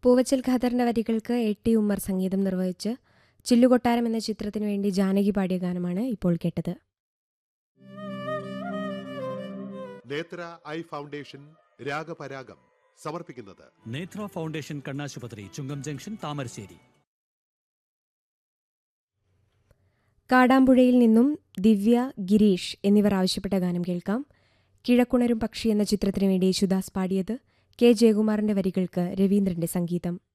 പൂവച്ചൽ ഖാദറിന്റെ വരികൾക്ക് A T Ummer സംഗീതം നിർവഹിച്ച് ചില്ലുകൊട്ടാരം എന്ന ചിത്രത്തിനു വേണ്ടി ജാനകി പാടിയ ഗാനമാണ് ഇപ്പോൾ കേട്ടത് നേത്ര ഐ ഫൗണ്ടേഷൻ രാഗപരാഗം സമർപ്പിക്കുന്നത് നേത്ര ഫൗണ്ടേഷൻ കണ്ണാശുപത്രി ചുങ്കം ജംഗ്ഷൻ താമരശ്ശേരി കാടാമ്പുഴയിൽ നിന്നും ദിവ്യ ഗിരീഷ് എന്നിവർ ആവശ്യപ്പെട്ട ഗാനം കേൾക്കാം കിഴക്കുണരും പക്ഷി എന്ന ചിത്രത്തിനു വേണ്ടി യേശുദാസ് പാടിയത് കെ ജയകുമാറിന്റെ വരികൾക്ക് രവീന്ദ്രന്റെ സംഗീതം